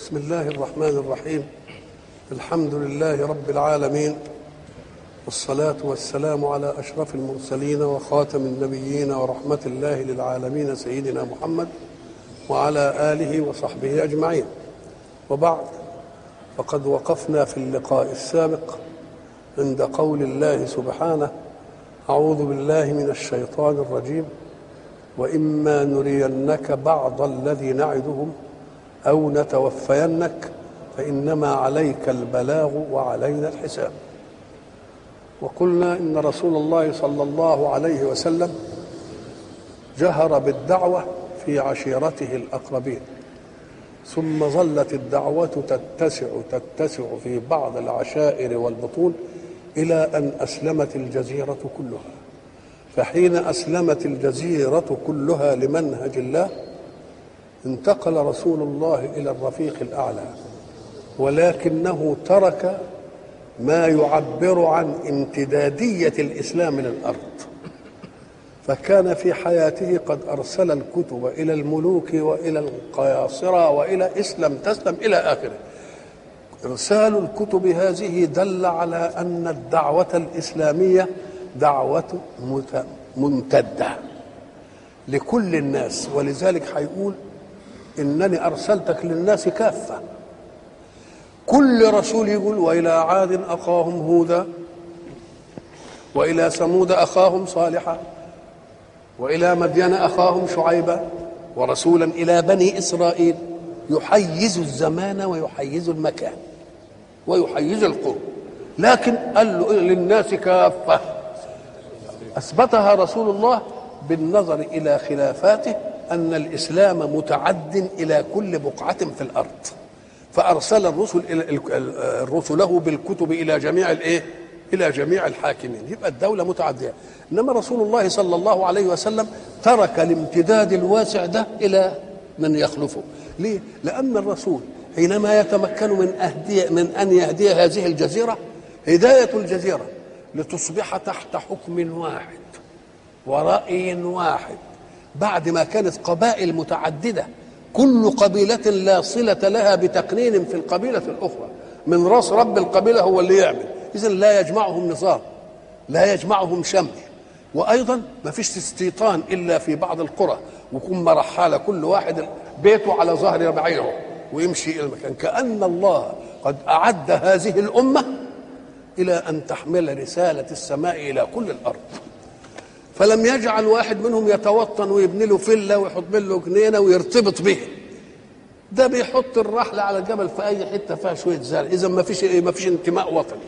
بسم الله الرحمن الرحيم الحمد لله رب العالمين والصلاة والسلام على أشرف المرسلين وخاتم النبيين ورحمة الله للعالمين سيدنا محمد وعلى آله وصحبه أجمعين وبعد فقد وقفنا في اللقاء السابق عند قول الله سبحانه أعوذ بالله من الشيطان الرجيم وإما نرينك بعض الذي نعدهم أو نتوفينك فإنما عليك البلاغ وعلينا الحساب وقلنا إن رسول الله صلى الله عليه وسلم جهر بالدعوة في عشيرته الأقربين ثم ظلت الدعوة تتسع تتسع في بعض العشائر والبطون إلى أن أسلمت الجزيرة كلها فحين أسلمت الجزيرة كلها لمنهج الله انتقل رسول الله إلى الرفيق الأعلى ولكنه ترك ما يعبر عن امتدادية الإسلام للأرض فكان في حياته قد أرسل الكتب إلى الملوك وإلى القياصرة وإلى اسلم تسلم إلى آخره إرسال الكتب هذه دل على أن الدعوة الإسلامية دعوة ممتدة لكل الناس ولذلك هيقول إنني أرسلتك للناس كافة كل رسول يقول وإلى عاد أخاهم هودا وإلى ثمود أخاهم صالحا وإلى مدين أخاهم شعيبا ورسولا إلى بني إسرائيل يحيز الزمان ويحيز المكان ويحيز القرب لكن قال له للناس كافة أثبتها رسول الله بالنظر إلى خلافاته أن الإسلام متعد إلى كل بقعة في الأرض فأرسل الرسل رسله بالكتب إلى جميع الإيه؟ إلى جميع الحاكمين يبقى الدولة متعدية إنما رسول الله صلى الله عليه وسلم ترك الامتداد الواسع ده إلى من يخلفه ليه؟ لأن الرسول حينما يتمكن من أهدية من أن يهدي هذه الجزيرة هداية الجزيرة لتصبح تحت حكم واحد ورأي واحد بعد ما كانت قبائل متعددة كل قبيلة لا صلة لها بتقنين في القبيلة الأخرى من رأس رب القبيلة هو اللي يعمل إذا لا يجمعهم نظام لا يجمعهم شمل وأيضا ما فيش استيطان إلا في بعض القرى ويكون مرحالة كل واحد بيته على ظهر بعيره ويمشي إلى المكان كأن الله قد أعد هذه الأمة إلى أن تحمل رسالة السماء إلى كل الأرض فلم يجعل واحد منهم يتوطن ويبني له فيلا ويحط له جنينه ويرتبط به ده بيحط الرحله على الجبل في اي حته فيها شويه زرع اذا ما فيش ما فيش انتماء وطني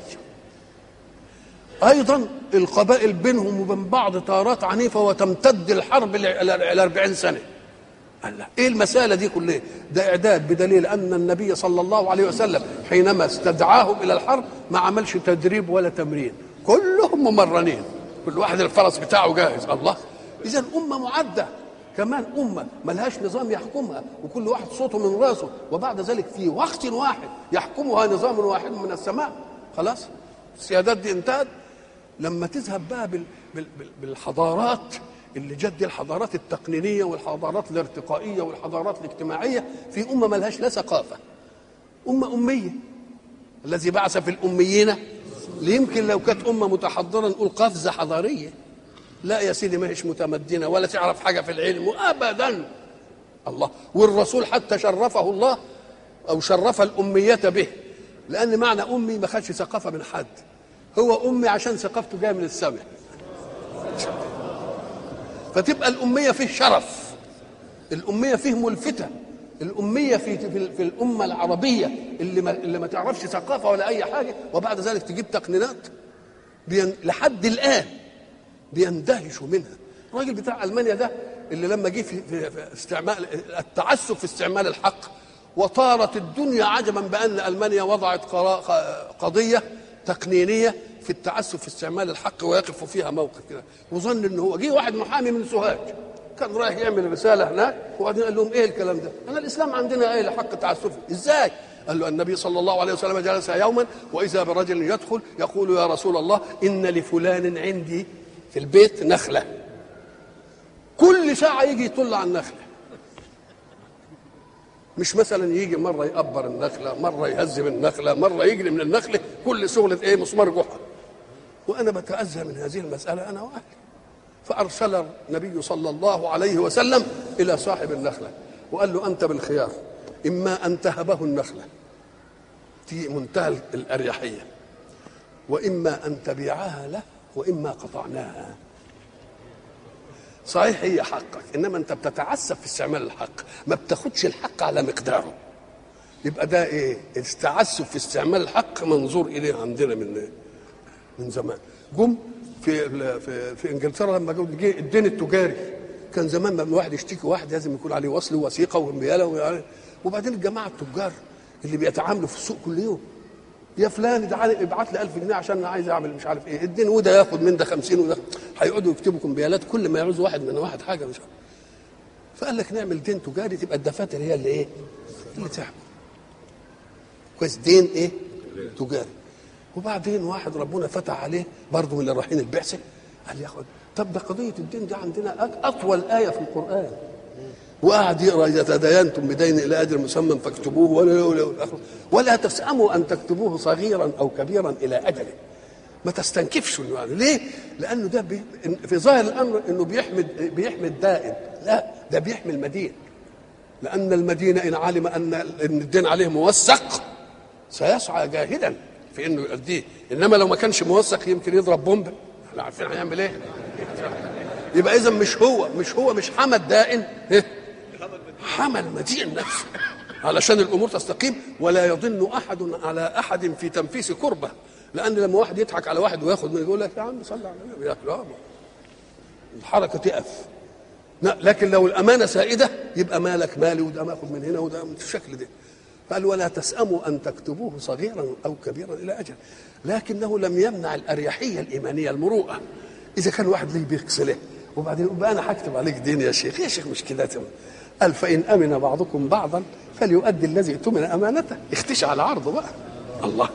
ايضا القبائل بينهم وبين بعض طارات عنيفه وتمتد الحرب الى 40 سنه قال لا ايه المساله دي كلها ده اعداد بدليل ان النبي صلى الله عليه وسلم حينما استدعاهم الى الحرب ما عملش تدريب ولا تمرين كلهم ممرنين كل واحد الفرس بتاعه جاهز الله اذا امه معده كمان امه ملهاش نظام يحكمها وكل واحد صوته من راسه وبعد ذلك في وقت واحد يحكمها نظام واحد من السماء خلاص السيادات دي انتهت لما تذهب بقى بال بال بالحضارات اللي جد الحضارات التقنينيه والحضارات الارتقائيه والحضارات الاجتماعيه في امه ملهاش لا ثقافه امه اميه الذي بعث في الاميين يمكن لو كانت امه متحضره نقول قفزه حضاريه لا يا سيدي ما هيش متمدنه ولا تعرف حاجه في العلم ابدا الله والرسول حتى شرفه الله او شرف الاميه به لان معنى امي ما خدش ثقافه من حد هو امي عشان ثقافته جايه من السماء فتبقى الاميه فيه شرف الاميه فيه ملفته الأمية في في, في الأمة العربية اللي ما اللي ما تعرفش ثقافة ولا أي حاجة وبعد ذلك تجيب تقنينات بين لحد الآن بيندهشوا منها الراجل بتاع ألمانيا ده اللي لما جه في, في, في استعمال التعسف في استعمال الحق وطارت الدنيا عجبا بأن ألمانيا وضعت قضية تقنينية في التعسف في استعمال الحق ويقف فيها موقف كده وظن ان هو جه واحد محامي من سوهاج كان رايح يعمل رساله هناك وبعدين قال لهم ايه الكلام ده؟ انا الاسلام عندنا ايه لحق تعسفي؟ ازاي؟ قال له النبي صلى الله عليه وسلم جلس يوما واذا برجل يدخل يقول يا رسول الله ان لفلان عندي في البيت نخله كل ساعه يجي يطل على النخله مش مثلا يجي مره يقبر النخله مره يهزم النخله مره يجري من النخله كل شغله ايه مسمار جحا وانا بتاذى من هذه المساله انا واهلي فارسل النبي صلى الله عليه وسلم الى صاحب النخله وقال له انت بالخيار اما ان تهبه النخله في منتهى الاريحيه واما ان تبيعها له واما قطعناها صحيح هي حقك انما انت بتتعسف في استعمال الحق ما بتاخدش الحق على مقداره يبقى ده ايه التعسف في استعمال الحق منظور اليه عندنا من من زمان جم في في, في انجلترا لما جه الدين التجاري كان زمان لما واحد يشتكي واحد لازم يكون عليه وصل ووثيقه وانبياله وبعدين الجماعه التجار اللي بيتعاملوا في السوق كل يوم يا فلان تعالى ابعت لي 1000 جنيه عشان انا عايز اعمل مش عارف ايه الدين وده ياخد من ده 50 وده هيقعدوا يكتبوا كمبيالات كل ما يعوز واحد من واحد حاجه مش عارف فقال لك نعمل دين تجاري تبقى الدفاتر هي اللي ايه؟ اللي تحكم كويس دين ايه؟ تجاري وبعدين واحد ربنا فتح عليه برضه من اللي رايحين البعثه قال ياخد طب ده قضيه الدين دي عندنا اطول ايه في القران وقعد يقرا اذا تداينتم بدين الى اجل مسمى فاكتبوه ولا ولا ولا تساموا ان تكتبوه صغيرا او كبيرا الى اجله ما تستنكفش يعني ليه؟ لانه ده بي في ظاهر الامر انه بيحمي بيحمي الدائن لا ده بيحمي المدين لان المدين ان علم ان ان الدين عليه موثق سيسعى جاهدا في انه يؤديه انما لو ما كانش موثق يمكن يضرب بومب احنا عارفين هيعمل ايه يبقى اذا مش هو مش هو مش حمى الدائن حمى المدين نفسه علشان الامور تستقيم ولا يظن احد على احد في تنفيس كربه لان لما واحد يضحك على واحد وياخد منه يقول لك يا عم صلي على النبي ياكل آه. الحركه تقف لكن لو الامانه سائده يبقى مالك مالي وده ماخذ من هنا وده من الشكل ده قال ولا تسأموا أن تكتبوه صغيرا أو كبيرا إلى أجل لكنه لم يمنع الأريحية الإيمانية المروءة إذا كان واحد ليه بيغسله وبعدين يقول بقى أنا هكتب عليك دين يا شيخ يا شيخ مش كده قال فإن أمن بعضكم بعضا فليؤدي الذي اؤتمن أمانته اختش على عرضه بقى الله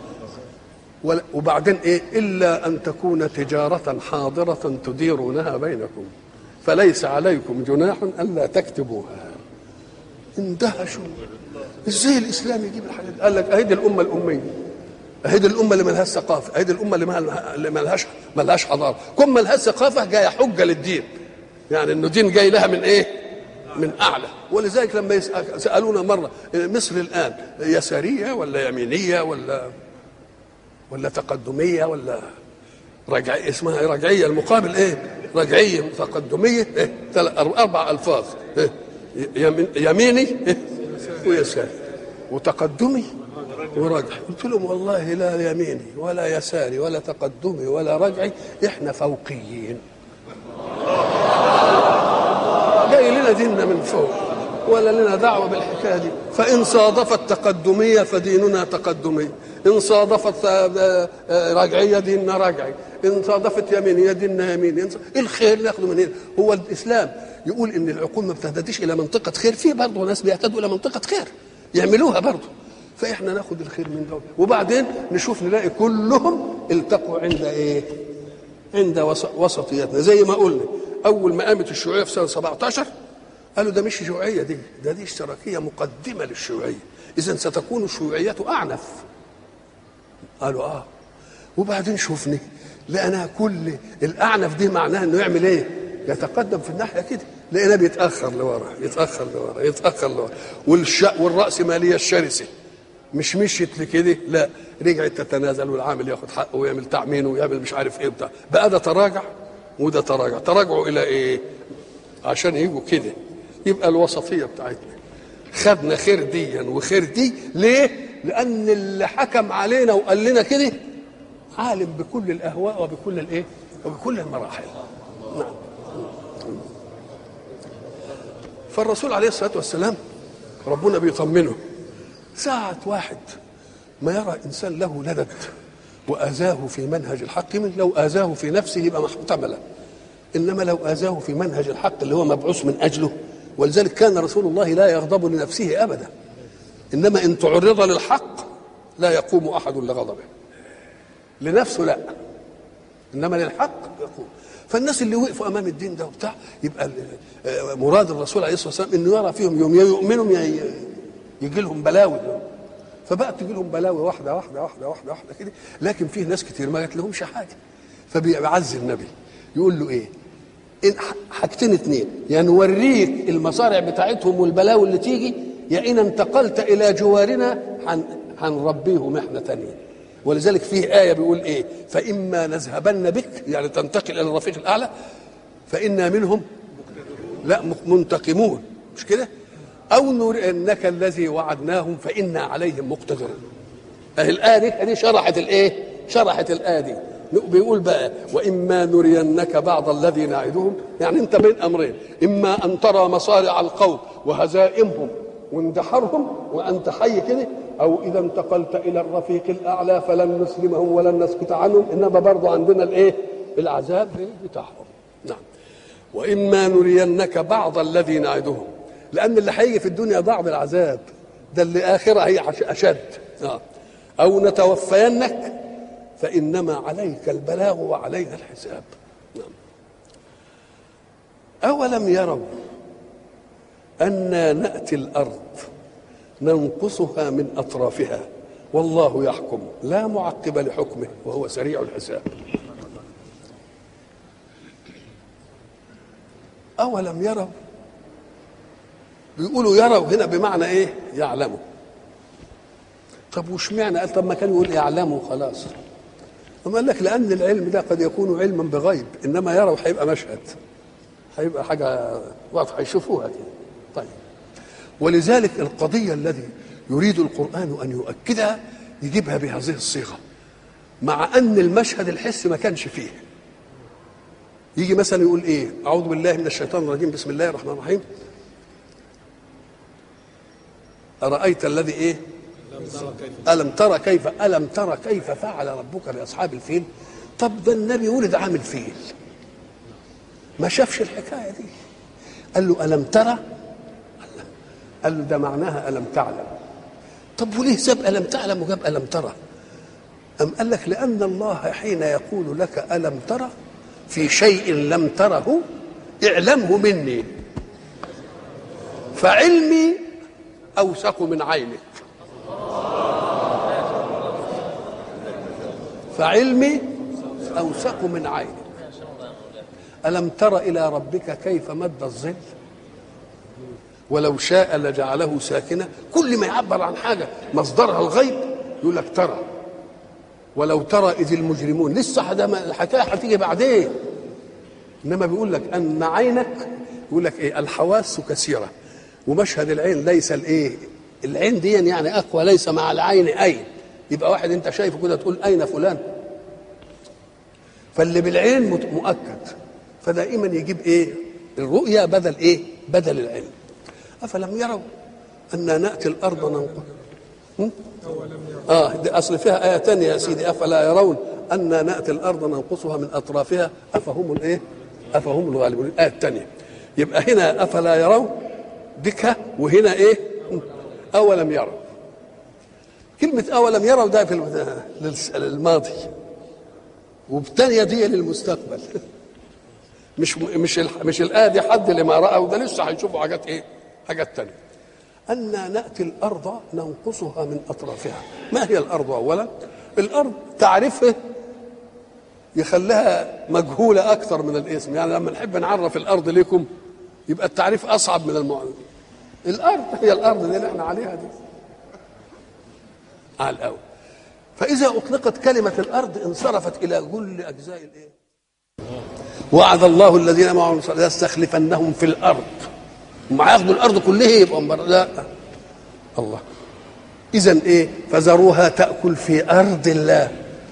وبعدين إيه إلا أن تكون تجارة حاضرة تديرونها بينكم فليس عليكم جناح ألا تكتبوها اندهشوا ازاي الاسلام يجيب الحاجات قال لك اهي دي الامه الاميه اهي دي الامه اللي ملهاش ثقافه اهي دي الامه اللي مالها اللي ملهاش ملهاش حضاره كل ملهاش ثقافه جايه حجه للدين يعني انه دين جاي لها من ايه من اعلى ولذلك لما سالونا مره مصر الان يساريه ولا يمينيه ولا ولا تقدميه ولا رجع اسمها رجعيه المقابل ايه رجعيه تقدميه إيه؟ اربع الفاظ إيه؟ يميني إيه؟ ويساري وتقدمي ورجعي قلت لهم والله لا يميني ولا يساري ولا تقدمي ولا رجعي احنا فوقيين جاي لنا ديننا من فوق ولا لنا دعوه بالحكايه دي فان صادفت تقدميه فديننا تقدمي ان صادفت رجعيه ديننا رجعي ان صادفت يمينيه ديننا يميني الخير ناخده من هنا هو الاسلام يقول ان العقول ما بتهتديش الى منطقه خير في برضه ناس بيهتدوا الى منطقه خير يعملوها برضه فاحنا ناخد الخير من دول وبعدين نشوف نلاقي كلهم التقوا عند ايه عند وسطيتنا زي ما قلنا اول ما قامت الشيوعيه في سنه 17 قالوا ده مش شيوعيه دي ده دي اشتراكيه مقدمه للشيوعيه اذا ستكون الشيوعيه اعنف قالوا اه وبعدين شوفني لقينا كل الاعنف دي معناها انه يعمل ايه يتقدم في الناحيه كده لقينا بيتاخر لورا يتاخر لورا يتاخر لورا والش... والراسماليه الشرسه مش مشيت لكده لا رجعت تتنازل والعامل ياخد حقه ويعمل تعمينه ويعمل مش عارف ايه بتاع بقى ده تراجع وده تراجع تراجعوا الى ايه عشان يجوا كده يبقى الوسطيه بتاعتنا خدنا خير ديا وخير دي ليه لان اللي حكم علينا وقال لنا كده عالم بكل الاهواء وبكل الايه وبكل المراحل نعم فالرسول عليه الصلاه والسلام ربنا بيطمنه ساعة واحد ما يرى إنسان له لدد وآذاه في منهج الحق من لو آذاه في نفسه يبقى محتملا إنما لو آذاه في منهج الحق اللي هو مبعوث من أجله ولذلك كان رسول الله لا يغضب لنفسه أبدا إنما إن تعرض للحق لا يقوم أحد لغضبه لنفسه لا إنما للحق يقوم فالناس اللي وقفوا امام الدين ده وبتاع يبقى مراد الرسول عليه الصلاه والسلام انه يرى فيهم يوم يؤمنهم يجي لهم بلاوي فبقت تجي لهم بلاوي واحده واحده واحده واحده واحده كده لكن فيه ناس كتير ما جات لهمش حاجه فبيعزي النبي يقول له ايه إن حاجتين اتنين يا يعني نوريك المصارع بتاعتهم والبلاوي اللي تيجي يا ان انتقلت الى جوارنا هنربيهم احنا تانيين ولذلك فيه آية بيقول إيه فإما نذهبن بك يعني تنتقل إلى الرفيق الأعلى فإنا منهم لا منتقمون مش كده أو نرئنك الذي وعدناهم فإنا عليهم مقتدرون أهي الآية دي شرحت الإيه شرحت الآية دي بيقول بقى واما نرينك بعض الذي نعدهم يعني انت بين امرين اما ان ترى مصارع القوم وهزائمهم واندحارهم وانت حي كده او اذا انتقلت الى الرفيق الاعلى فلن نسلمهم ولن نسكت عنهم انما برضه عندنا الايه العذاب بتاعهم نعم واما نرينك بعض الذي نعدهم لان اللي هيجي في الدنيا بعض العذاب ده اللي اخره هي اشد آه. او نتوفينك فانما عليك البلاغ وعلينا الحساب نعم. اولم يروا انا ناتي الارض ننقصها من اطرافها والله يحكم لا معقب لحكمه وهو سريع الحساب اولم يروا بيقولوا يروا هنا بمعنى ايه يعلموا طب وش معنى قال طب ما كان يقول يعلموا خلاص ثم قال لك لان العلم ده قد يكون علما بغيب انما يروا هيبقى مشهد هيبقى حاجه واضحه يشوفوها كده طيب ولذلك القضيه الذي يريد القران ان يؤكدها يجيبها بهذه الصيغه مع ان المشهد الحسي ما كانش فيه يجي مثلا يقول ايه اعوذ بالله من الشيطان الرجيم بسم الله الرحمن الرحيم ارايت الذي ايه ألم ترى كيف ألم ترى كيف فعل ربك بأصحاب الفيل طب ده النبي ولد عامل فيل ما شافش الحكاية دي قال له ألم ترى قال له ده معناها ألم تعلم طب وليه ساب ألم تعلم وجاب ألم ترى أم قال لك لأن الله حين يقول لك ألم ترى في شيء لم تره اعلمه مني فعلمي أوثق من عينك فعلمي أوثق من عينك ألم تر إلى ربك كيف مد الظل ولو شاء لجعله ساكنة كل ما يعبر عن حاجة مصدرها الغيب يقول لك ترى ولو ترى إذ المجرمون لسه الحكاية هتيجي بعدين إنما بيقول لك أن عينك يقول لك إيه الحواس كثيرة ومشهد العين ليس الإيه العين دي يعني أقوى ليس مع العين أين يبقى واحد انت شايفه كده تقول اين فلان فاللي بالعين مؤكد فدائما يجيب ايه الرؤيا بدل ايه بدل العلم افلم يروا أن ناتي الارض ننقل اه دي اصل فيها ايه ثانيه يا سيدي افلا يرون أن ناتي الارض ننقصها من اطرافها افهم الايه افهم الغالبون الايه الثانيه يبقى هنا افلا يرون دكه وهنا ايه اولم يروا كلمة أولم يروا ده في الماضي والثانية دي للمستقبل مش مش مش الآية دي حد لما رأوا ده لسه هيشوفوا حاجات إيه؟ حاجات تانية أن نأتي الأرض ننقصها من أطرافها ما هي الأرض أولا الأرض تعرفه يخليها مجهولة أكثر من الاسم يعني لما نحب نعرف الأرض لكم يبقى التعريف أصعب من المعلم الأرض هي الأرض دي اللي احنا عليها دي على الأول فإذا أطلقت كلمة الأرض انصرفت إلى كل أجزاء الإيه؟ وعد الله الذين معهم ليستخلفنهم في الأرض هم هياخدوا الأرض كلها يبقى لا الله إذا إيه؟ فذروها تأكل في أرض الله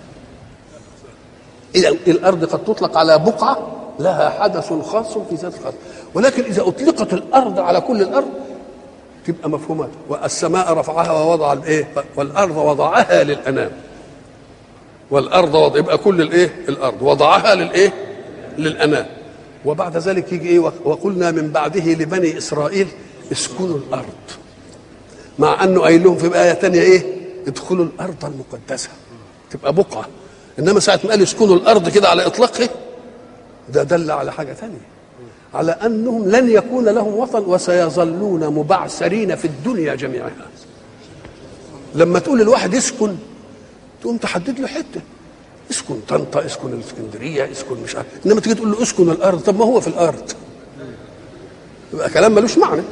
إذا الأرض قد تطلق على بقعة لها حدث خاص في ذات خاص ولكن إذا أطلقت الأرض على كل الأرض تبقى مفهومات والسماء رفعها ووضع الايه والارض وضعها للانام والارض وضع يبقى كل الايه الارض وضعها للايه للانام وبعد ذلك يجي ايه وقلنا من بعده لبني اسرائيل اسكنوا الارض مع انه قايل لهم في ايه ثانيه ايه ادخلوا الارض المقدسه تبقى بقعه انما ساعه ما قال اسكنوا الارض كده على اطلاقه ده دل على حاجه ثانيه على انهم لن يكون لهم وطن وسيظلون مبعثرين في الدنيا جميعها لما تقول الواحد اسكن تقوم تحدد له حته اسكن طنطا اسكن الاسكندريه اسكن مش عارف انما تيجي تقول له اسكن الارض طب ما هو في الارض يبقى كلام ملوش معنى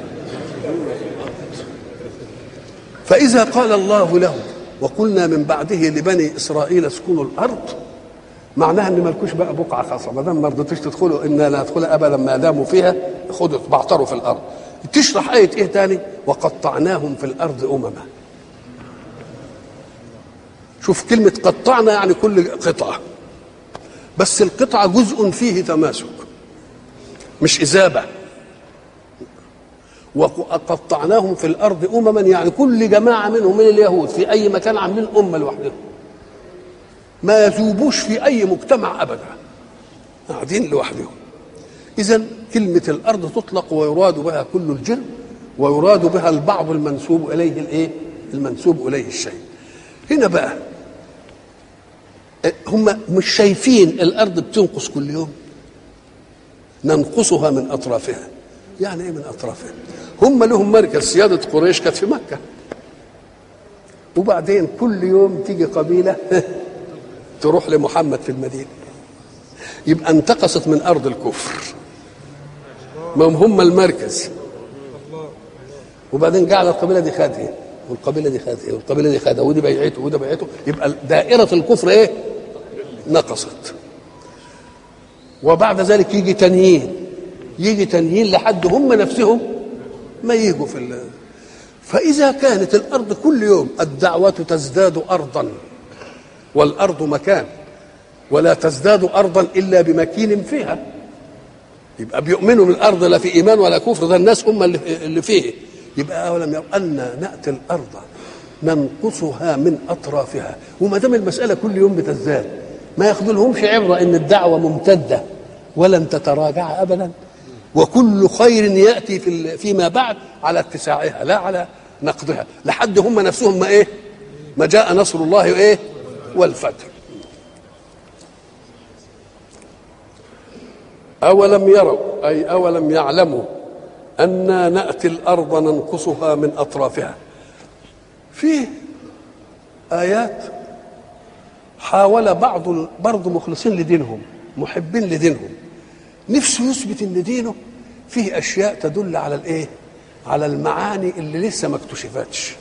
فاذا قال الله له وقلنا من بعده لبني اسرائيل اسكنوا الارض معناها ان مالكوش بقى بقعه خاصه ما دام ما رضيتوش تدخلوا انا لا ندخل ابدا ما داموا فيها خدوا بعتروا في الارض تشرح ايه ايه تاني وقطعناهم في الارض امما شوف كلمه قطعنا يعني كل قطعه بس القطعه جزء فيه تماسك مش اذابه وقطعناهم في الارض امما يعني كل جماعه منهم من اليهود في اي مكان عاملين امه لوحدهم ما يذوبوش في اي مجتمع ابدا قاعدين لوحدهم اذا كلمه الارض تطلق ويراد بها كل الجن ويراد بها البعض المنسوب اليه الايه المنسوب اليه الشيء هنا بقى هم مش شايفين الارض بتنقص كل يوم ننقصها من اطرافها يعني ايه من اطرافها هم لهم مركز سياده قريش كانت في مكه وبعدين كل يوم تيجي قبيله تروح لمحمد في المدينه يبقى انتقصت من ارض الكفر ما هم هم المركز وبعدين جعل القبيله دي خدها والقبيله دي خدها والقبيله دي خدها ودي بيعته وده بيعته يبقى دائره الكفر ايه نقصت وبعد ذلك يجي تنيين يجي تنيين لحد هم نفسهم ما يجوا في الله فإذا كانت الأرض كل يوم الدعوة تزداد أرضا والأرض مكان ولا تزداد أرضا إلا بمكين فيها يبقى بيؤمنوا من الأرض لا في إيمان ولا كفر ده الناس هم اللي, اللي فيه يبقى أولم يروا أن نأتي الأرض ننقصها من أطرافها وما دام المسألة كل يوم بتزداد ما ياخذلهمش عبرة إن الدعوة ممتدة ولن تتراجع أبدا وكل خير ياتي في فيما بعد على اتساعها لا على نقضها لحد هم نفسهم ما ايه ما جاء نصر الله ايه والفتح اولم يروا اي اولم يعلموا انا ناتي الارض ننقصها من اطرافها في ايات حاول بعض برضه مخلصين لدينهم محبين لدينهم نفسه يثبت ان دينه فيه اشياء تدل على الايه على المعاني اللي لسه ما اكتشفتش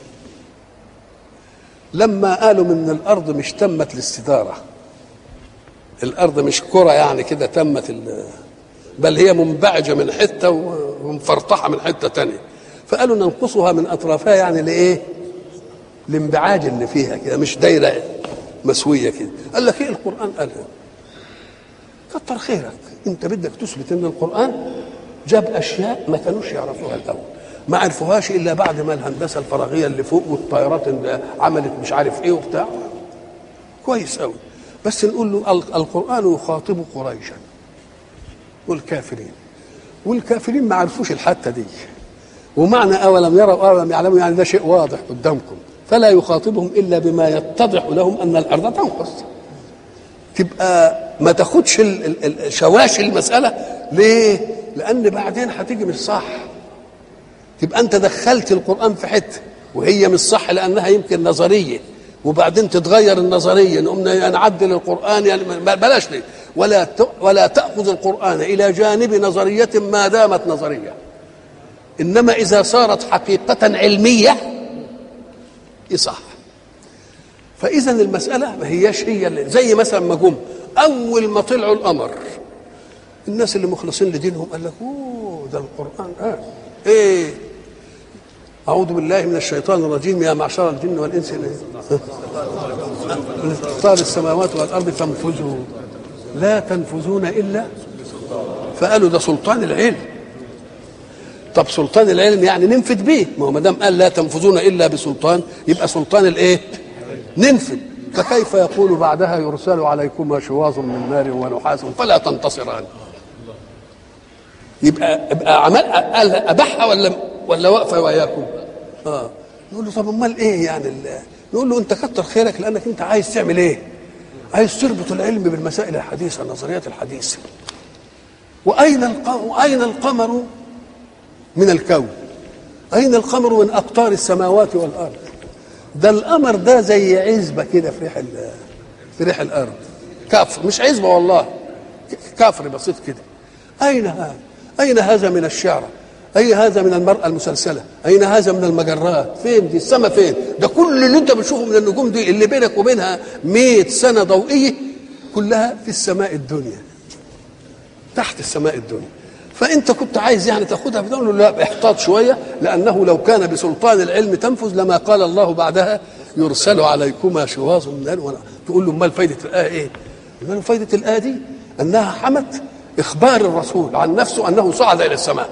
لما قالوا من الارض مش تمت الاستداره الارض مش كره يعني كده تمت بل هي منبعجه من حته ومفرطحه من حته تانية فقالوا ننقصها من اطرافها يعني لايه الانبعاج اللي فيها كده مش دايره مسويه كده قال لك ايه القران قالها كتر خيرك انت بدك تثبت ان القران جاب اشياء ما كانوش يعرفوها الاول ما عرفوهاش الا بعد ما الهندسه الفراغيه اللي فوق والطيارات اللي عملت مش عارف ايه وبتاع كويس قوي بس نقول له القران يخاطب قريشا والكافرين والكافرين ما عرفوش الحته دي ومعنى اولم يروا اولم يعلموا يعني ده شيء واضح قدامكم فلا يخاطبهم الا بما يتضح لهم ان الارض تنقص تبقى ما تاخدش شواشي المساله ليه؟ لان بعدين هتيجي مش صح تبقى انت دخلت القران في حته وهي مش صح لانها يمكن نظريه وبعدين تتغير النظريه نقوم نعدل القران يعني بلاش ليه ولا ولا تاخذ القران الى جانب نظريه ما دامت نظريه انما اذا صارت حقيقه علميه يصح فاذا المساله ما هياش هي اللي زي مثلا ما جم اول ما طلعوا القمر الناس اللي مخلصين لدينهم قال لك اوه ده القران قال آه. ايه اعوذ بالله من الشيطان الرجيم يا معشر الجن والانس من اقطار السماوات والارض فانفذوا لا تنفذون الا فقالوا ده سلطان العلم طب سلطان العلم يعني ننفذ به ما هو ما دام قال لا تنفذون الا بسلطان يبقى سلطان الايه ننفذ فكيف يقول بعدها يرسل عليكما شواظ من نار ونحاس فلا تنتصران يبقى يبقى عمل قال اباحها ولا ولا واقفه وياكم اه نقول له طب امال ايه يعني نقول له انت كتر خيرك لانك انت عايز تعمل ايه عايز تربط العلم بالمسائل الحديثه النظريات الحديثه وأين القمر وأين القمر من الكون أين القمر من أقطار السماوات والأرض ده القمر ده زي عزبة كده في ريح في ريح الأرض كافر مش عزبة والله كافر بسيط كده أين هذا أين هذا من الشعرة أين هذا من المرأة المسلسلة أين هذا من المجرات فين دي السماء فين ده كل اللي انت بتشوفه من النجوم دي اللي بينك وبينها مئة سنة ضوئية كلها في السماء الدنيا تحت السماء الدنيا فانت كنت عايز يعني تاخدها بدون له لا احتاط شويه لانه لو كان بسلطان العلم تنفذ لما قال الله بعدها يرسل عليكما شواظ من نار تقول له امال فايده الايه ايه؟ امال فايده الايه دي انها حمت اخبار الرسول عن نفسه انه صعد الى السماء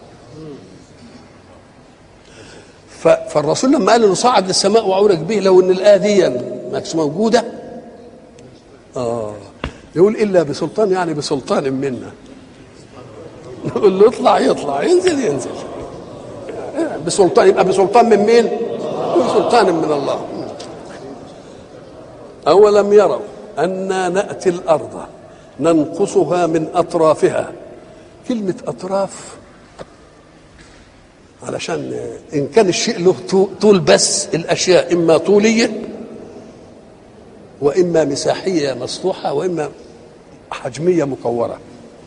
فالرسول لما قال انه صعد للسماء وعرج به لو ان الايه دي ما موجوده اه يقول الا بسلطان يعني بسلطان منا نقول له اطلع يطلع ينزل ينزل بسلطان يبقى بسلطان من مين؟ بسلطان من الله أولم يروا أنا نأتي الأرض ننقصها من أطرافها كلمة أطراف علشان إن كان الشيء له طول بس الأشياء إما طولية وإما مساحية مسطوحة وإما حجمية مكورة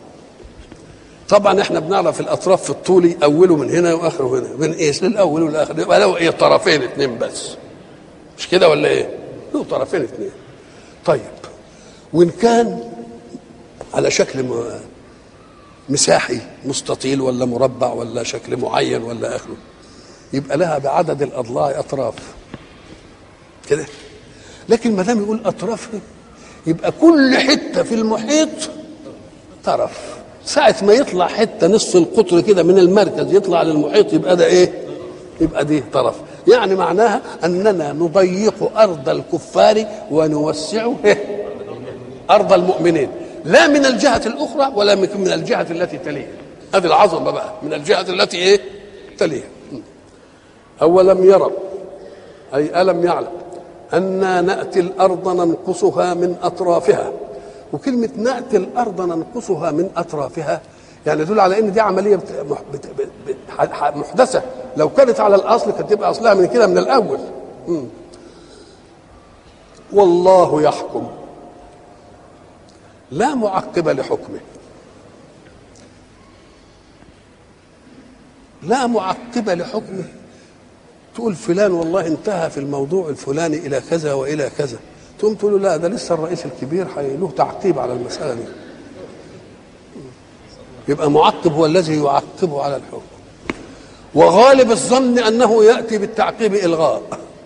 طبعا احنا بنعرف الاطراف في الطولي اوله من هنا واخره هنا من ايه للاول والاخر يبقى له ايه طرفين اثنين بس مش كده ولا ايه له طرفين اثنين طيب وان كان على شكل مساحي مستطيل ولا مربع ولا شكل معين ولا اخره يبقى لها بعدد الاضلاع اطراف كده لكن ما دام يقول اطراف يبقى كل حته في المحيط طرف ساعة ما يطلع حتة نصف القطر كده من المركز يطلع للمحيط يبقى ده ايه؟ يبقى دي طرف يعني معناها أننا نضيق أرض الكفار ونوسع إيه؟ أرض المؤمنين لا من الجهة الأخرى ولا من الجهة التي تليها هذه العظمة بقى من الجهة التي إيه؟ تليها أولم يروا أي ألم يعلم أنا نأتي الأرض ننقصها من أطرافها وكلمة نأتي الأرض ننقصها من أطرافها يعني يدل على ان دي عمليه بت... بت... بت... محدثه لو كانت على الاصل كانت تبقى اصلها من كده من الاول مم. والله يحكم لا معقب لحكمه لا معقب لحكمه تقول فلان والله انتهى في الموضوع الفلاني الى كذا والى كذا تقوم تقول له لا ده لسه الرئيس الكبير له تعقيب على المساله دي يبقى معقب هو الذي يعقبه على الحكم وغالب الظن انه ياتي بالتعقيب الغاء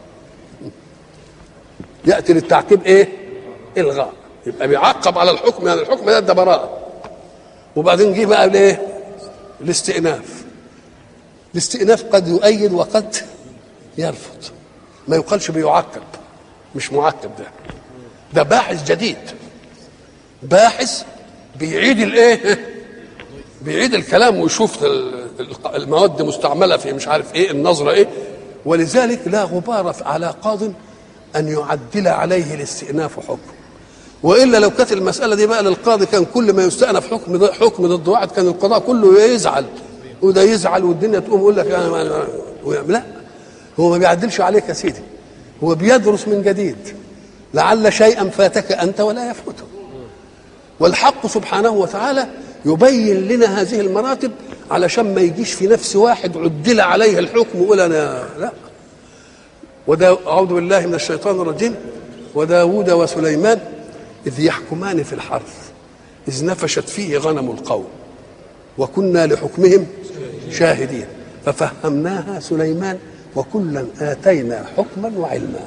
ياتي للتعقيب ايه الغاء يبقى بيعقب على الحكم يعني الحكم ده ده براءه وبعدين جه بقى الايه الاستئناف الاستئناف قد يؤيد وقد يرفض ما يقالش بيعقب مش معقب ده ده باحث جديد باحث بيعيد الايه بيعيد الكلام ويشوف المواد مستعمله في مش عارف ايه النظره ايه ولذلك لا غبار على قاض ان يعدل عليه الاستئناف حكم والا لو كانت المساله دي بقى للقاضي كان كل ما يستأنف حكم حكم ضد واحد كان القضاء كله يزعل وده يزعل والدنيا تقوم يقول لك انا لا هو ما بيعدلش عليك يا سيدي هو بيدرس من جديد لعل شيئا فاتك انت ولا يفوته والحق سبحانه وتعالى يبين لنا هذه المراتب علشان ما يجيش في نفس واحد عدل عليه الحكم ويقول انا لا ودا اعوذ بالله من الشيطان الرجيم وداود وسليمان اذ يحكمان في الحرث اذ نفشت فيه غنم القوم وكنا لحكمهم شاهدين ففهمناها سليمان وكلا اتينا حكما وعلما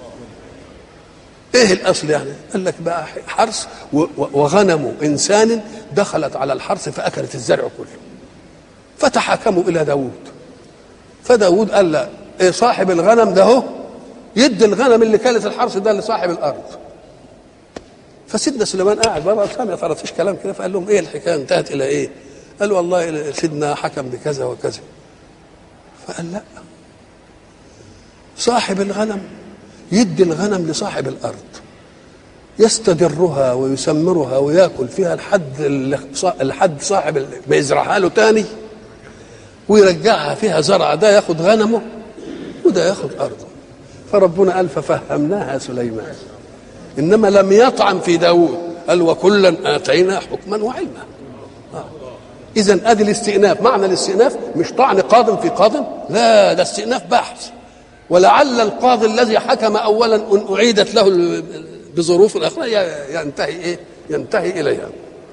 ايه الاصل يعني قال لك بقى حرث وغنم انسان دخلت على الحرث فاكلت الزرع كله فتحاكموا الى داود فداود قال لا إيه صاحب الغنم ده هو يدي الغنم اللي كانت الحرث ده لصاحب الارض فسيدنا سليمان قاعد بره سامع طرطيش كلام كده فقال لهم ايه الحكايه انتهت الى ايه؟ قالوا والله سيدنا حكم بكذا وكذا فقال لا صاحب الغنم يدي الغنم لصاحب الارض يستدرها ويسمرها وياكل فيها لحد لحد صاحب ما يزرعها له تاني ويرجعها فيها زرع ده ياخد غنمه وده ياخد ارضه فربنا قال ففهمناها سليمان انما لم يطعم في داود قال وكلا اتينا حكما وعلما آه. اذا ادي الاستئناف معنى الاستئناف مش طعن قاض في قاض لا ده استئناف بحث ولعل القاضي الذي حكم اولا ان اعيدت له بظروف اخرى ينتهي ايه ينتهي اليها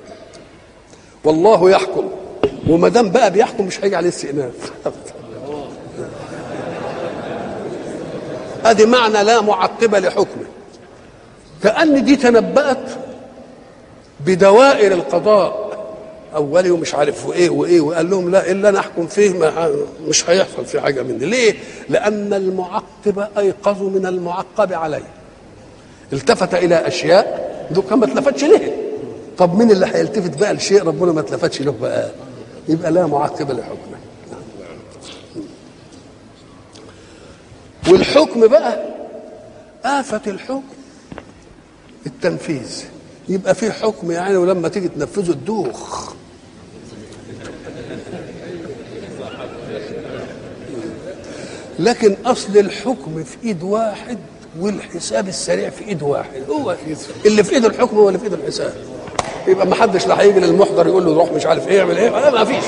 والله يحكم وما دام بقى بيحكم مش هيجي عليه استئناف ادي معنى لا معقب لحكمه كأن دي تنبأت بدوائر القضاء اولي ومش عارف وايه وايه وقال لهم لا الا انا احكم فيه ما مش هيحصل في حاجه مني ليه لان المعقب ايقظ من المعقب عليه التفت الى اشياء دول كان ما اتلفتش ليه طب مين اللي هيلتفت بقى لشيء ربنا ما اتلفتش له بقى يبقى لا معقب لحكمه والحكم بقى آفة الحكم التنفيذ يبقى في حكم يعني ولما تيجي تنفذه تدوخ لكن اصل الحكم في ايد واحد والحساب السريع في ايد واحد هو اللي في ايد الحكم هو اللي في ايد الحساب يبقى ما حدش لا هيجي للمحضر يقول له روح مش عارف ايه اعمل ايه ما فيش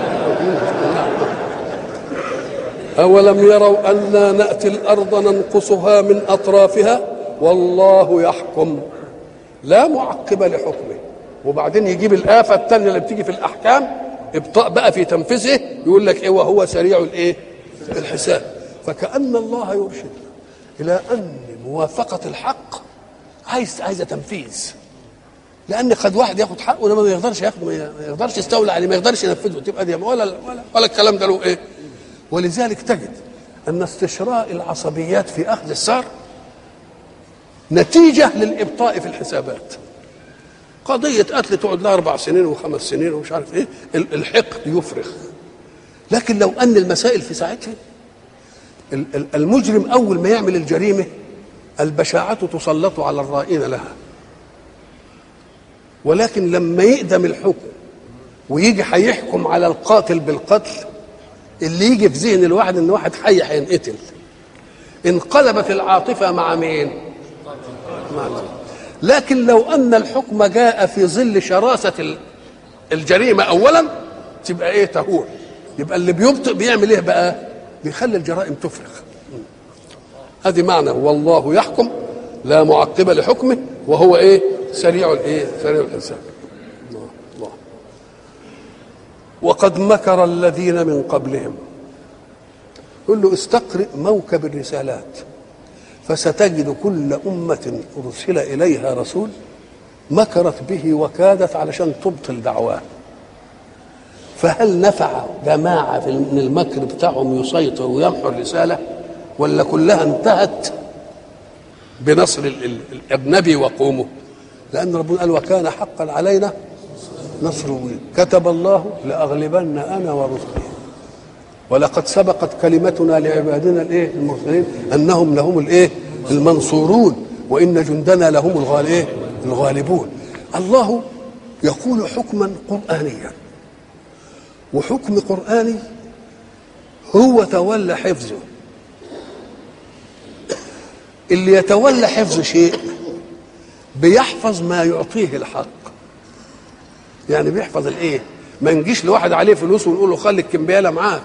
أولم يروا أنا نأتي الأرض ننقصها من أطرافها والله يحكم لا معقب لحكمه وبعدين يجيب الآفة الثانية اللي بتيجي في الأحكام ابطاء بقى في تنفيذه يقول لك إيه وهو سريع الإيه الحساب فكأن الله يرشد إلى أن موافقة الحق عايز عايزة تنفيذ لأن قد واحد ياخد حقه لما ما يقدرش ياخده ما يقدرش يستولى عليه ما يقدرش ينفذه تبقى دي ولا ولا ولا الكلام ده له إيه ولذلك تجد أن استشراء العصبيات في أخذ السار نتيجة للإبطاء في الحسابات قضية قتل تقعد لها أربع سنين وخمس سنين ومش عارف إيه الحقد يفرخ لكن لو أن المسائل في ساعتها المجرم أول ما يعمل الجريمة البشاعة تسلط على الرائين لها ولكن لما يقدم الحكم ويجي هيحكم على القاتل بالقتل اللي يجي في ذهن الواحد ان واحد حي هينقتل انقلبت العاطفه مع مين؟ مع الله. لكن لو ان الحكم جاء في ظل شراسه الجريمه اولا تبقى ايه تهور يبقى اللي بيبطئ بيعمل ايه بقى؟ بيخلي الجرائم تفرخ هذه معنى والله يحكم لا معقب لحكمه وهو ايه؟ سريع الايه؟ سريع الحساب الله الله وقد مكر الذين من قبلهم قل له استقرئ موكب الرسالات فستجد كل أمة أرسل إليها رسول مكرت به وكادت علشان تبطل دعواه فهل نفع جماعة في من المكر بتاعهم يسيطر ويمحو الرسالة ولا كلها انتهت بنصر الأجنبي وقومه لأن ربنا قال وكان حقا علينا نصر المؤمنين كتب الله لأغلبن أنا ورسلي ولقد سبقت كلمتنا لعبادنا الايه المرسلين انهم لهم الايه المنصورون وان جندنا لهم الغال ايه الغالبون الله يقول حكما قرانيا وحكم قراني هو تولى حفظه اللي يتولى حفظ شيء بيحفظ ما يعطيه الحق يعني بيحفظ الايه ما نجيش لواحد عليه فلوس ونقول له خلي الكمبياله معاك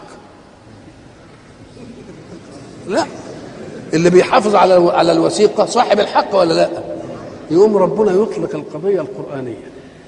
لا اللي بيحافظ على على الوثيقه صاحب الحق ولا لا يقوم ربنا يطلق القضيه القرانيه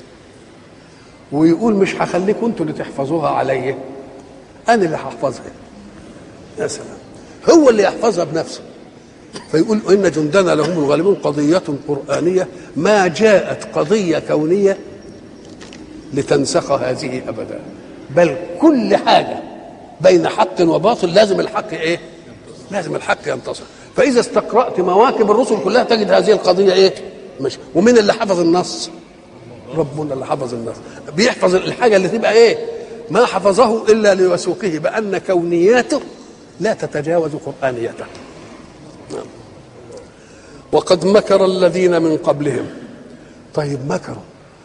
ويقول مش هخليكم انتوا اللي تحفظوها عليا انا اللي هحفظها يا سلام هو اللي يحفظها بنفسه فيقول ان جندنا لهم الغالبون قضيه قرانيه ما جاءت قضيه كونيه لتنسخ هذه ابدا بل كل حاجه بين حق وباطل لازم الحق ايه لازم الحق ينتصر فاذا استقرات مواكب الرسل كلها تجد هذه القضيه ايه مش ومين اللي حفظ النص ربنا اللي حفظ النص بيحفظ الحاجه اللي تبقى ايه ما حفظه الا لوثوقه بان كونياته لا تتجاوز قرانيته وقد مكر الذين من قبلهم طيب مكروا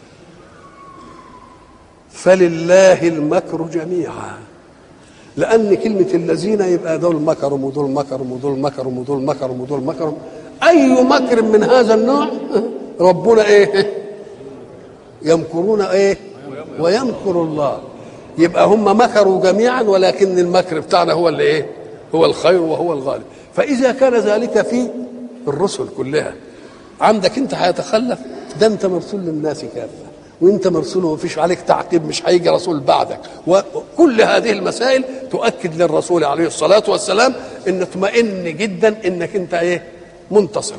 فلله المكر جميعا لان كلمه الذين يبقى دول مكروا ودول مكروا ودول مكروا ودول مكروا ودول مكروا اي مكر من هذا النوع ربنا ايه يمكرون ايه ويمكر الله يبقى هم مكروا جميعا ولكن المكر بتاعنا هو اللي ايه هو الخير وهو الغالب فاذا كان ذلك في الرسل كلها عندك انت هيتخلف ده انت مرسول للناس كافه وانت مرسول ومفيش عليك تعقيب مش هيجي رسول بعدك وكل هذه المسائل تؤكد للرسول عليه الصلاه والسلام ان اطمئن جدا انك انت ايه منتصر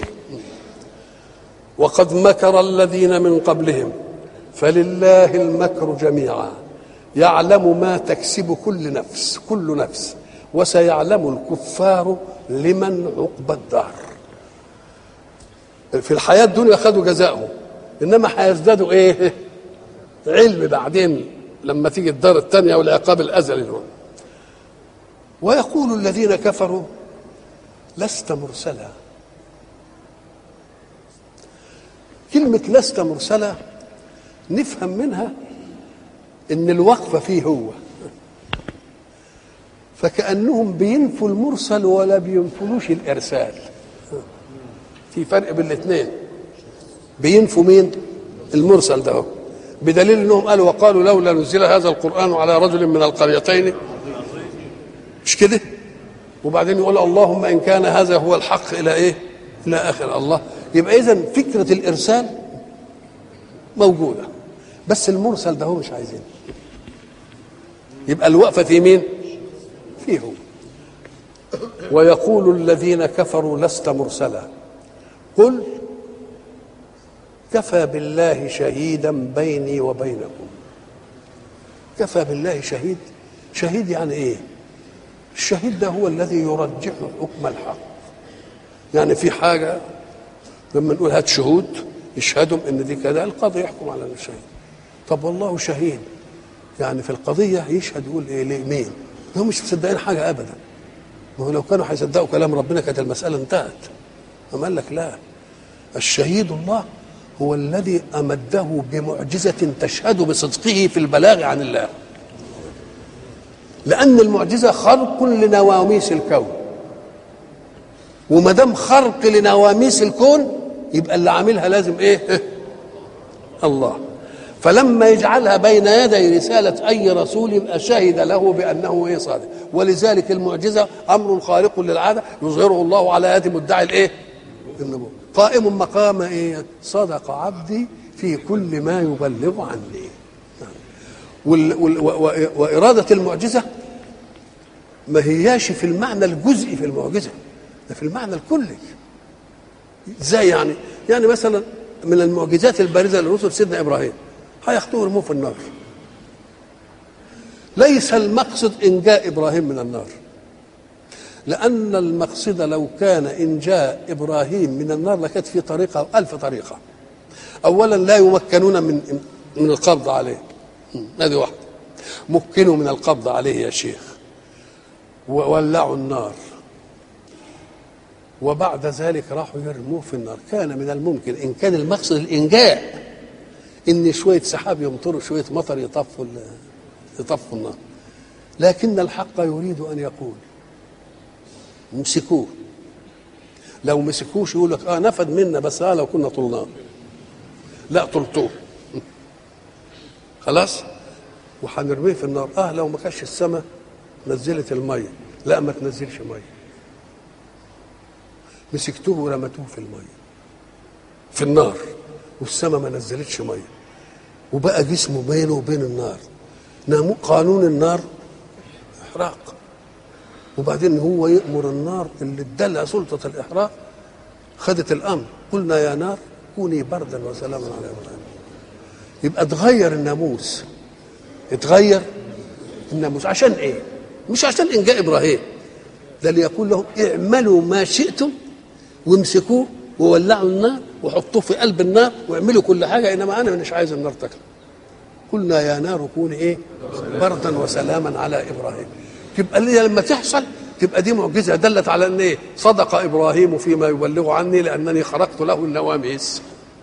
وقد مكر الذين من قبلهم فلله المكر جميعا يعلم ما تكسب كل نفس كل نفس وسيعلم الكفار لمن عقبى الدار في الحياة الدنيا خدوا جزاءهم إنما هيزدادوا إيه علم بعدين لما تيجي الدار الثانية والعقاب الأزلي لهم ويقول الذين كفروا لست مرسلا كلمة لست مرسلا نفهم منها ان الوقفة فيه هو فكأنهم بينفوا المرسل ولا بينفلوش الإرسال في فرق بين الاثنين بينفوا مين المرسل ده بدليل انهم قالوا وقالوا لولا نزل هذا القرآن على رجل من القريتين مش كده وبعدين يقول اللهم ان كان هذا هو الحق الى ايه الى اخر الله يبقى اذا فكره الارسال موجوده بس المرسل ده هو مش عايزين يبقى الوقفه في مين فيه هو ويقول الذين كفروا لست مرسلا قل كفى بالله شهيدا بيني وبينكم كفى بالله شهيد شهيد يعني ايه الشهيد ده هو الذي يرجح حكم الحق يعني في حاجة لما نقول هات شهود يشهدوا ان دي كذا القاضي يحكم على الشهيد طب والله شهيد يعني في القضية يشهد يقول ايه ليه مين هم مش مصدقين حاجة ابدا ما هو لو كانوا هيصدقوا كلام ربنا كانت المسألة انتهت أما قال لك لا الشهيد الله هو الذي أمده بمعجزة تشهد بصدقه في البلاغ عن الله لأن المعجزة خرق لنواميس الكون وما دام خرق لنواميس الكون يبقى اللي عاملها لازم ايه؟ الله فلما يجعلها بين يدي رسالة أي رسول يبقى شهد له بأنه إيه صادق ولذلك المعجزة أمر خارق للعادة يظهره الله على يد مدعي الإيه؟ النبوة قائم مقام إيه؟ صدق عبدي في كل ما يبلغ عني وال وال وإرادة المعجزة ما هياش في المعنى الجزئي في المعجزة ده في المعنى الكلي ازاي يعني يعني مثلا من المعجزات البارزة للرسل سيدنا إبراهيم هياخدوه يرموه في النار ليس المقصد إنجاء إبراهيم من النار لأن المقصد لو كان إنجاء إبراهيم من النار لكانت في طريقة ألف طريقة أولا لا يمكنون من من القبض عليه هذه واحدة مكنوا من القبض عليه يا شيخ وولعوا النار وبعد ذلك راحوا يرموه في النار كان من الممكن إن كان المقصد الإنجاء إن شوية سحاب يمطروا شوية مطر يطفوا يطفوا النار لكن الحق يريد أن يقول امسكوه لو مسكوش يقول لك اه نفد منا بس اه لو كنا طلناه لا طلتوه خلاص وهنرميه في النار اه لو ما كانش السماء نزلت الميه لا ما تنزلش ميه مسكتوه ورمتوه في الميه في النار والسماء ما نزلتش ميه وبقى جسمه بينه وبين النار نامو قانون النار احراق وبعدين هو يأمر النار اللي ادالها سلطة الإحراق خدت الأمر قلنا يا نار كوني بردا وسلاما على إبراهيم يبقى اتغير الناموس اتغير الناموس عشان ايه مش عشان انجاء ابراهيم ده ليقول لهم اعملوا ما شئتم وامسكوه وولعوا النار وحطوه في قلب النار واعملوا كل حاجه انما انا مش عايز النار تاكل قلنا يا نار كوني ايه بردا وسلاما على ابراهيم تبقى اللي لما تحصل تبقى دي معجزه دلت على ان ايه صدق ابراهيم فيما يبلغ عني لانني خرقت له النواميس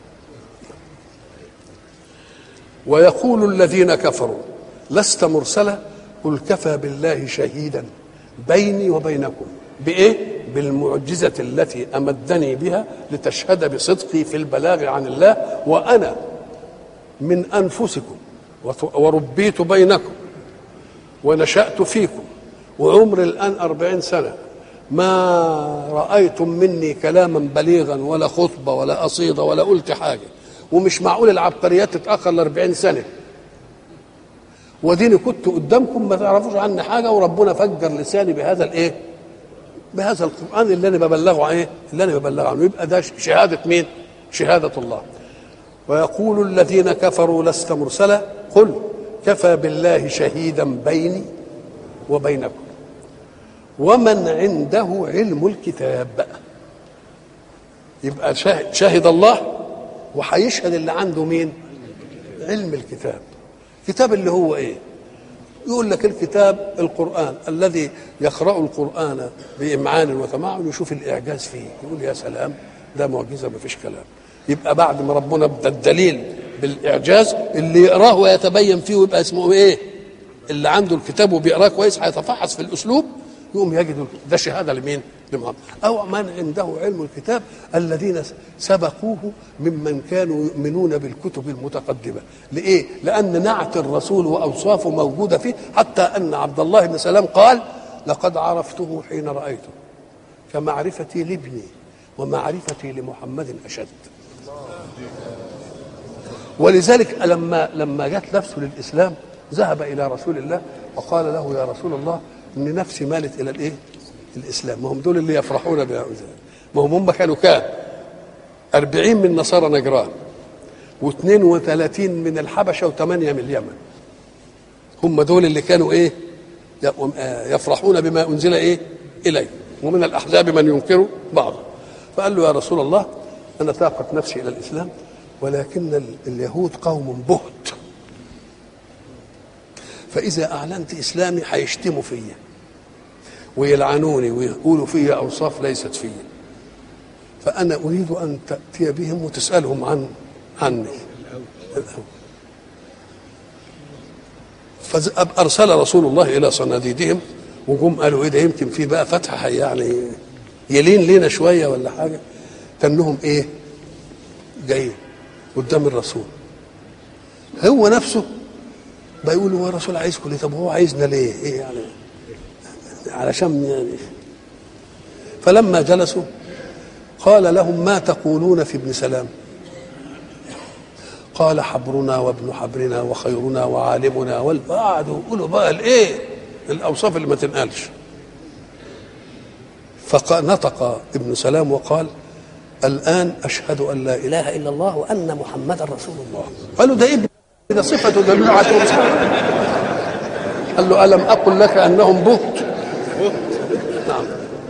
ويقول الذين كفروا لست مرسلا قل كفى بالله شهيدا بيني وبينكم بايه بالمعجزه التي امدني بها لتشهد بصدقي في البلاغ عن الله وانا من انفسكم وربيت بينكم ونشأت فيكم وعمري الآن أربعين سنة ما رأيتم مني كلاما بليغا ولا خطبة ولا قصيدة ولا قلت حاجة ومش معقول العبقريات تتأخر لأربعين سنة وديني كنت قدامكم ما تعرفوش عني حاجة وربنا فجر لساني بهذا الإيه بهذا القرآن اللي أنا ببلغه إيه اللي أنا ببلغه عنه يبقى ده شهادة مين شهادة الله ويقول الذين كفروا لست مرسلا قل كفى بالله شهيدا بيني وبينكم ومن عنده علم الكتاب بقى يبقى شاهد, شاهد الله وهيشهد اللي عنده مين علم الكتاب كتاب اللي هو ايه يقول لك الكتاب القرآن الذي يقرأ القرآن بإمعان وتمعن يشوف الإعجاز فيه يقول يا سلام ده معجزة ما فيش كلام يبقى بعد ما ربنا ادى الدليل بالاعجاز اللي يقراه ويتبين فيه ويبقى اسمه ايه اللي عنده الكتاب وبيقراه كويس هيتفحص في الاسلوب يقوم يجد ده شهاده لمين؟ لمحمد او من عنده علم الكتاب الذين سبقوه ممن كانوا يؤمنون بالكتب المتقدمه لايه؟ لان نعت الرسول واوصافه موجوده فيه حتى ان عبد الله بن سلام قال لقد عرفته حين رايته كمعرفتي لابني ومعرفتي لمحمد اشد ولذلك لما لما جت نفسه للاسلام ذهب الى رسول الله وقال له يا رسول الله ان نفسي مالت الى الايه؟ الاسلام ما هم دول اللي يفرحون بهؤلاء ما هم هم كانوا كام؟ أربعين من نصارى نجران واثنين وثلاثين من الحبشة وثمانية من اليمن هم دول اللي كانوا ايه يفرحون بما أنزل ايه إليه ومن الأحزاب من ينكر بعضه فقال له يا رسول الله أنا تاقت نفسي إلى الإسلام ولكن اليهود قوم بهت فإذا أعلنت إسلامي هيشتموا فيا ويلعنوني ويقولوا فيا أوصاف ليست فيا فأنا أريد أن تأتي بهم وتسألهم عن عني فأرسل رسول الله إلى صناديدهم وجم قالوا إيه ده يمكن في بقى فتح يعني يلين لينا شوية ولا حاجة كأنهم إيه جايين قدام الرسول هو نفسه بيقول هو الرسول عايزكم ليه طب هو عايزنا ليه ايه يعني علشان يعني فلما جلسوا قال لهم ما تقولون في ابن سلام قال حبرنا وابن حبرنا وخيرنا وعالمنا والبعد يقولوا بقى الايه الاوصاف اللي ما تنقالش فنطق ابن سلام وقال الآن أشهد أن لا إله إلا الله وأن محمدا رسول الله قالوا ده ابن ده صفة دلوعة قال له ألم أقل لك أنهم بهت نعم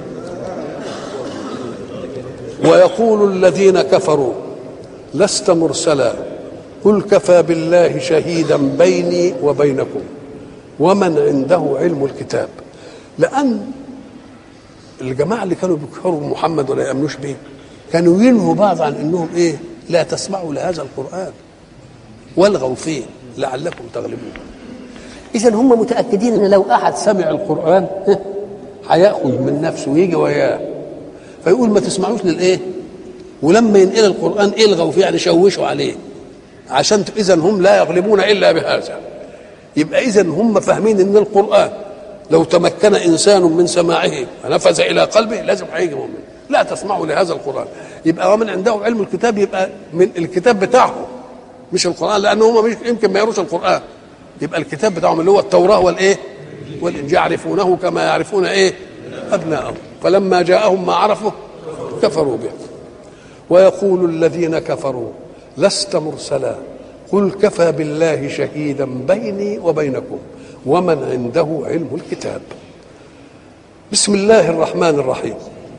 ويقول الذين كفروا لست مرسلا قل كفى بالله شهيدا بيني وبينكم ومن عنده علم الكتاب لأن الجماعة اللي كانوا بيكفروا محمد ولا يأمنوش به كانوا ينهوا بعض عن انهم ايه لا تسمعوا لهذا القران والغوا فيه لعلكم تغلبون اذا هم متاكدين ان لو احد سمع القران هياخذ من نفسه ويجي وياه فيقول ما تسمعوش للايه ولما ينقل القران الغوا فيه يعني شوشوا عليه عشان اذا هم لا يغلبون الا بهذا يبقى اذا هم فاهمين ان القران لو تمكن انسان من سماعه ونفذ الى قلبه لازم هيجي مؤمن لا تسمعوا لهذا القران يبقى ومن عنده علم الكتاب يبقى من الكتاب بتاعهم مش القران لان هم مش يمكن ما يقروش القران يبقى الكتاب بتاعهم اللي هو التوراه والايه والانجيل يعرفونه كما يعرفون ايه ابناءهم فلما جاءهم ما عرفوا كفروا به ويقول الذين كفروا لست مرسلا قل كفى بالله شهيدا بيني وبينكم ومن عنده علم الكتاب بسم الله الرحمن الرحيم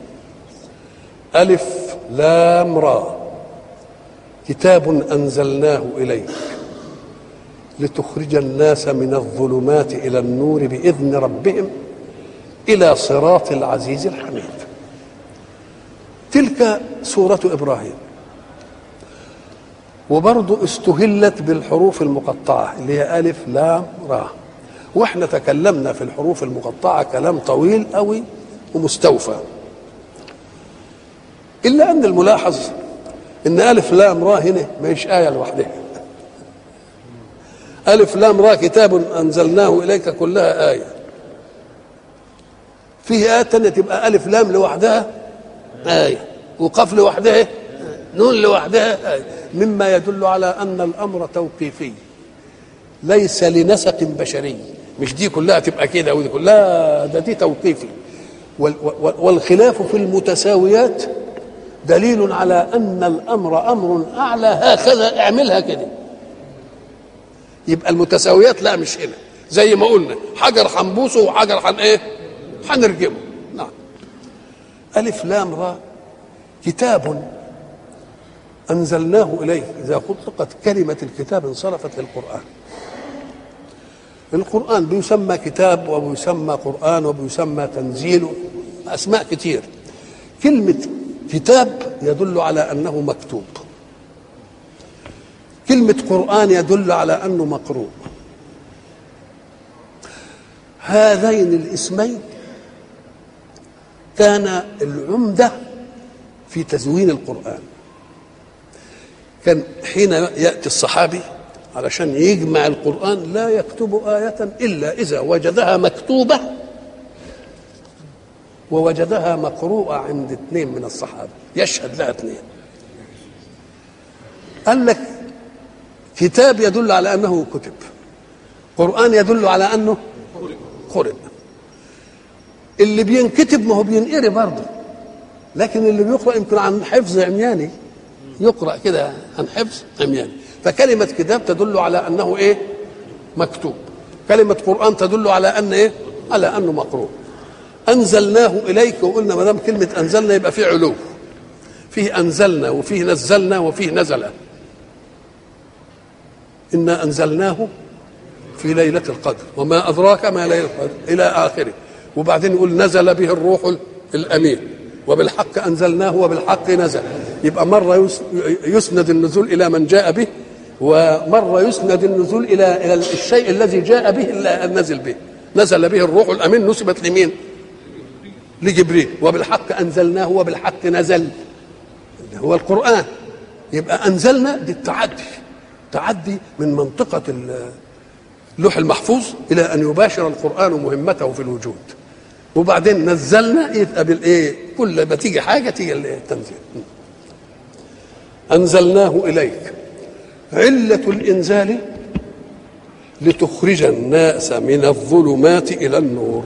ألف لام را كتاب أنزلناه إليك لتخرج الناس من الظلمات إلى النور بإذن ربهم إلى صراط العزيز الحميد تلك سورة إبراهيم وبرضه استهلت بالحروف المقطعة اللي هي ألف لام را واحنا تكلمنا في الحروف المقطعة كلام طويل قوي ومستوفى إلا أن الملاحظ إن ألف لام را هنا ما هيش آية لوحدها ألف لام را كتاب أنزلناه إليك كلها آية فيه آية تانية تبقى ألف لام لوحدها آية وقف لوحدها نون لوحدها آية مما يدل على أن الأمر توقيفي ليس لنسق بشري مش دي كلها تبقى كده ودي كلها ده دي توقيفي والخلاف في المتساويات دليل على أن الأمر أمر أعلى هكذا اعملها كده يبقى المتساويات لا مش هنا زي ما قلنا حجر هنبوسه وحجر هن ايه هنرجمه نعم ألف لام را كتاب أنزلناه إليك إذا أطلقت كلمة الكتاب انصرفت للقرآن القرآن بيسمى كتاب وبيسمى قرآن وبيسمى تنزيل أسماء كتير كلمة كتاب يدل على أنه مكتوب كلمة قرآن يدل على أنه مقروء هذين الاسمين كان العمدة في تزوين القرآن كان حين يأتي الصحابي علشان يجمع القرآن لا يكتب آية إلا إذا وجدها مكتوبة ووجدها مقروءة عند اثنين من الصحابة يشهد لها اثنين قال لك كتاب يدل على أنه كتب قرآن يدل على أنه قرئ اللي بينكتب ما هو بينقري برضه لكن اللي بيقرأ يمكن عن حفظ عمياني يقرأ كده عن حفظ عمياني فكلمة كتاب تدل على أنه إيه مكتوب كلمة قرآن تدل على أن إيه على أنه مقروء أنزلناه إليك وقلنا ما دام كلمة أنزلنا يبقى فيه علو فيه أنزلنا وفيه نزلنا وفيه نزل إنا أنزلناه في ليلة القدر وما أدراك ما ليلة القدر إلى آخره وبعدين يقول نزل به الروح الأمين وبالحق أنزلناه وبالحق نزل يبقى مرة يسند النزول إلى من جاء به ومرة يسند النزول إلى إلى الشيء الذي جاء به نزل به نزل به الروح الأمين نسبت لمين؟ لجبريل وبالحق أنزلناه وبالحق نزل هو القرآن يبقى أنزلنا دي التعدي تعدي من منطقة اللوح المحفوظ إلى أن يباشر القرآن مهمته في الوجود وبعدين نزلنا يبقى بالايه كل ما تيجي حاجه تيجي التنزيل انزلناه اليك عله الانزال لتخرج الناس من الظلمات الى النور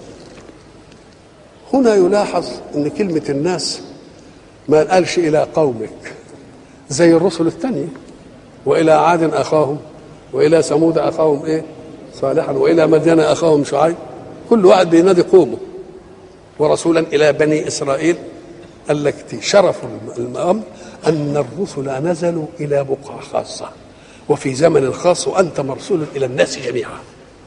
هنا يلاحظ ان كلمه الناس ما قالش الى قومك زي الرسل الثانيه والى عاد اخاهم والى ثمود اخاهم ايه صالحا والى مدين اخاهم شعيب كل واحد بينادي قومه ورسولا الى بني اسرائيل قال لك شرف الامر ان الرسل نزلوا الى بقعه خاصه وفي زمن خاص وانت مرسول الى الناس جميعا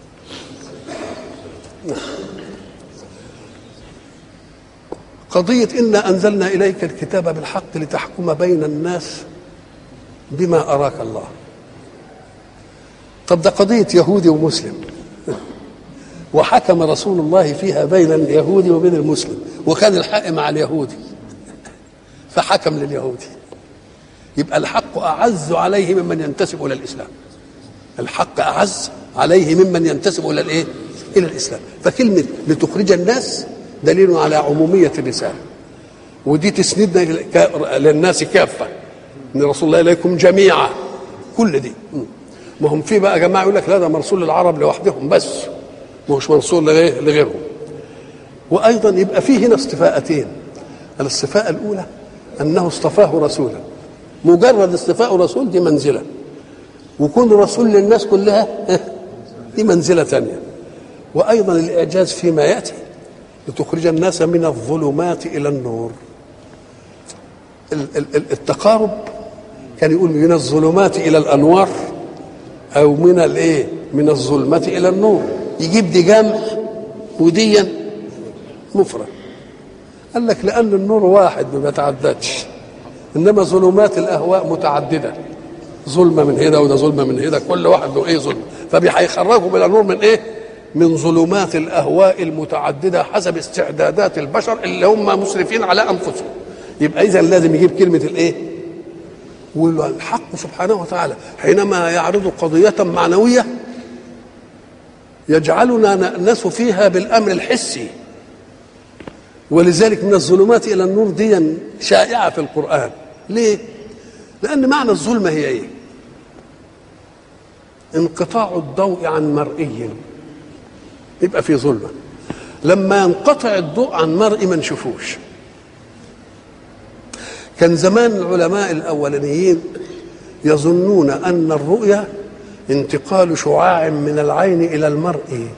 قضية إنا أنزلنا إليك الكتاب بالحق لتحكم بين الناس بما أراك الله طب ده قضية يهودي ومسلم وحكم رسول الله فيها بين اليهودي وبين المسلم وكان الحق مع اليهودي فحكم لليهودي يبقى الحق أعز عليه ممن ينتسب إلى الإسلام الحق أعز عليه ممن ينتسب إلى الإيه؟ إلى الإسلام فكلمة لتخرج الناس دليل على عمومية الرسالة ودي تسندنا للناس كافة ان رسول الله اليكم جميعا كل دي ما هم في بقى جماعه يقول لك لا ده مرسول للعرب لوحدهم بس مش منصور لغيرهم وايضا يبقى فيه هنا اصطفاءتين الاصطفاء الاولى انه اصطفاه رسولا مجرد اصطفاء رسول دي منزله وكون رسول للناس كلها دي منزله ثانيه وايضا الاعجاز فيما ياتي لتخرج الناس من الظلمات الى النور التقارب كان يقول من الظلمات الى الانوار او من الايه من الظلمه الى النور يجيب دي جمع وديا مفرد قال لك لان النور واحد ما بيتعددش انما ظلمات الاهواء متعدده ظلمه من هنا وده ظلمه من هنا كل واحد له ايه ظلمه فبيخرجوا من النور من ايه من ظلمات الاهواء المتعدده حسب استعدادات البشر اللي هم مسرفين على انفسهم يبقى اذا لازم يجيب كلمه الايه والحق سبحانه وتعالى حينما يعرض قضيه معنويه يجعلنا نأنس فيها بالامر الحسي ولذلك من الظلمات الى النور دي شائعه في القران ليه لان معنى الظلمه هي ايه انقطاع الضوء عن مرئي يبقى في ظلمه لما ينقطع الضوء عن مرئي ما نشوفوش كان زمان العلماء الاولانيين يظنون ان الرؤيا انتقال شعاع من العين الى المرء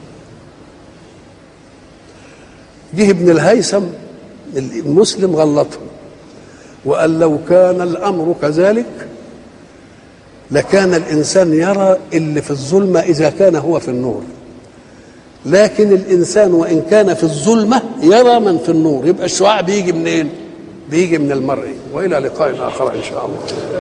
جه ابن الهيثم المسلم غلطهم وقال لو كان الامر كذلك لكان الانسان يرى اللي في الظلمه اذا كان هو في النور لكن الانسان وان كان في الظلمه يرى من في النور يبقى الشعاع بيجي منين بيجي من المرء والى لقاء اخر ان شاء الله